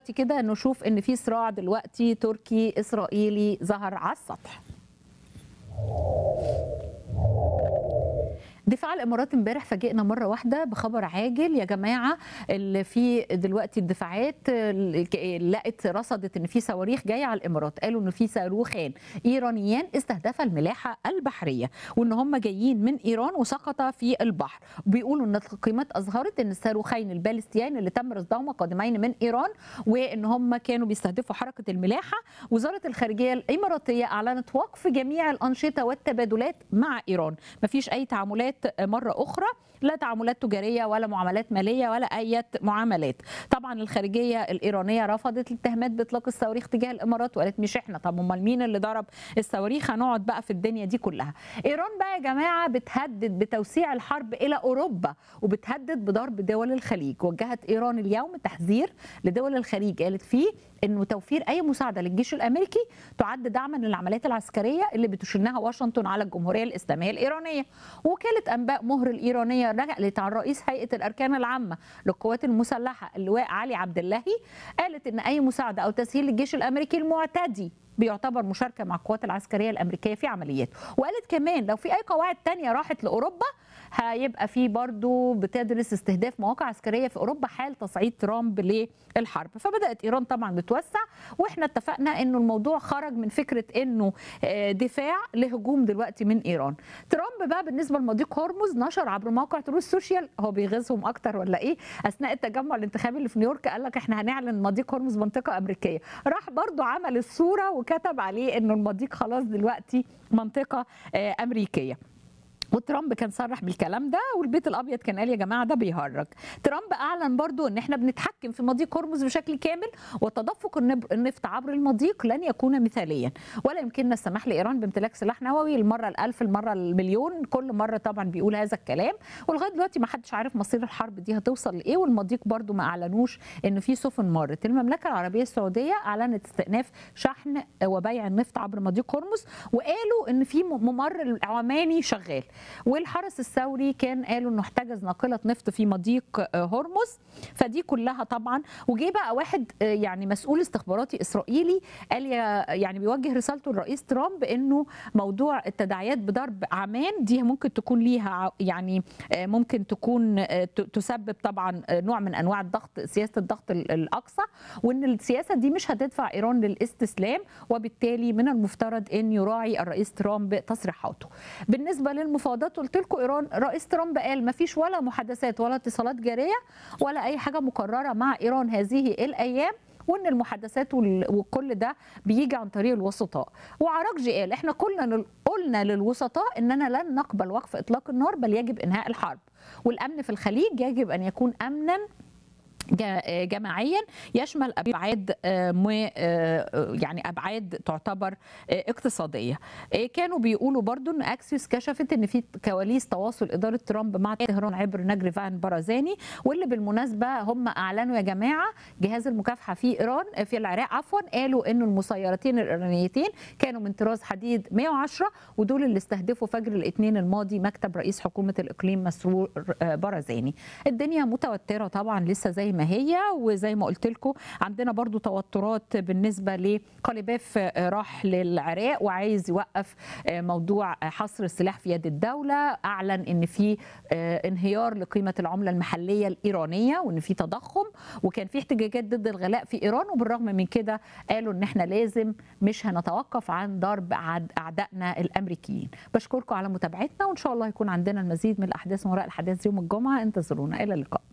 كده نشوف ان في صراع دلوقتي تركي اسرائيلي ظهر على السطح دفاع الامارات امبارح فاجئنا مره واحده بخبر عاجل يا جماعه اللي في دلوقتي الدفاعات لقت رصدت ان في صواريخ جايه على الامارات قالوا ان في صاروخان ايرانيان استهدف الملاحه البحريه وان هم جايين من ايران وسقط في البحر بيقولوا ان التقييمات اظهرت ان الصاروخين البالستيين اللي تم رصدهما قادمين من ايران وان هم كانوا بيستهدفوا حركه الملاحه وزاره الخارجيه الاماراتيه اعلنت وقف جميع الانشطه والتبادلات مع ايران مفيش اي تعاملات مره اخرى لا تعاملات تجاريه ولا معاملات ماليه ولا اي معاملات طبعا الخارجيه الايرانيه رفضت الاتهامات باطلاق الصواريخ تجاه الامارات وقالت مش احنا طب امال مين اللي ضرب الصواريخ هنقعد بقى في الدنيا دي كلها ايران بقى يا جماعه بتهدد بتوسيع الحرب الى اوروبا وبتهدد بضرب دول الخليج وجهت ايران اليوم تحذير لدول الخليج قالت فيه انه توفير اي مساعده للجيش الامريكي تعد دعما للعمليات العسكريه اللي بتشنها واشنطن على الجمهوريه الاسلاميه الايرانيه وكاله انباء مهر الايرانيه نقلت عن رئيس هيئه الاركان العامه للقوات المسلحه اللواء علي عبد اللهي قالت ان اي مساعده او تسهيل للجيش الامريكي المعتدي بيعتبر مشاركه مع القوات العسكريه الامريكيه في عمليات وقالت كمان لو في اي قواعد تانية راحت لاوروبا هيبقى في برضو بتدرس استهداف مواقع عسكريه في اوروبا حال تصعيد ترامب للحرب فبدات ايران طبعا بتوسع واحنا اتفقنا انه الموضوع خرج من فكره انه دفاع لهجوم دلوقتي من ايران ترامب بقى بالنسبه لمضيق هرمز نشر عبر موقع تروس سوشيال هو بيغيظهم اكتر ولا ايه اثناء التجمع الانتخابي اللي في نيويورك قال لك احنا هنعلن مضيق هرمز منطقه امريكيه راح برضو عمل الصوره وكتب عليه انه المضيق خلاص دلوقتي منطقه امريكيه وترامب كان صرح بالكلام ده والبيت الابيض كان قال يا جماعه ده بيهرج ترامب اعلن برضو ان احنا بنتحكم في مضيق هرمز بشكل كامل وتدفق النفط عبر المضيق لن يكون مثاليا ولا يمكننا السماح لايران بامتلاك سلاح نووي المره الالف المره المليون كل مره طبعا بيقول هذا الكلام ولغايه دلوقتي ما حدش عارف مصير الحرب دي هتوصل لايه والمضيق برضو ما اعلنوش ان في سفن مرت المملكه العربيه السعوديه اعلنت استئناف شحن وبيع النفط عبر مضيق هرمز وقالوا ان في ممر العماني شغال والحرس الثوري كان قالوا انه احتجز ناقله نفط في مضيق هرمز فدي كلها طبعا وجه بقى واحد يعني مسؤول استخباراتي اسرائيلي قال يعني بيوجه رسالته للرئيس ترامب انه موضوع التداعيات بضرب عمان دي ممكن تكون ليها يعني ممكن تكون تسبب طبعا نوع من انواع الضغط سياسه الضغط الاقصى وان السياسه دي مش هتدفع ايران للاستسلام وبالتالي من المفترض ان يراعي الرئيس ترامب تصريحاته بالنسبه للمفاوضات المفاوضات قلت لكم ايران رئيس ترامب قال ما فيش ولا محادثات ولا اتصالات جاريه ولا اي حاجه مقرره مع ايران هذه الايام وان المحادثات وكل ده بيجي عن طريق الوسطاء وعراقجي قال احنا كلنا قلنا للوسطاء اننا لن نقبل وقف اطلاق النار بل يجب انهاء الحرب والامن في الخليج يجب ان يكون امنا جماعيا يشمل ابعاد يعني ابعاد تعتبر اقتصاديه كانوا بيقولوا برضو ان اكسيوس كشفت ان في كواليس تواصل اداره ترامب مع طهران عبر نجر فان برزاني واللي بالمناسبه هم اعلنوا يا جماعه جهاز المكافحه في ايران في العراق عفوا قالوا انه المسيرتين الايرانيتين كانوا من طراز حديد 110 ودول اللي استهدفوا فجر الاثنين الماضي مكتب رئيس حكومه الاقليم مسرور برزاني الدنيا متوتره طبعا لسه زي ما هي وزي ما قلت لكم عندنا برضو توترات بالنسبة لقاليباف راح للعراق وعايز يوقف موضوع حصر السلاح في يد الدولة أعلن أن في انهيار لقيمة العملة المحلية الإيرانية وأن في تضخم وكان في احتجاجات ضد الغلاء في إيران وبالرغم من كده قالوا أن احنا لازم مش هنتوقف عن ضرب أعدائنا الأمريكيين بشكركم على متابعتنا وإن شاء الله يكون عندنا المزيد من الأحداث وراء الحداث يوم الجمعة انتظرونا إلى اللقاء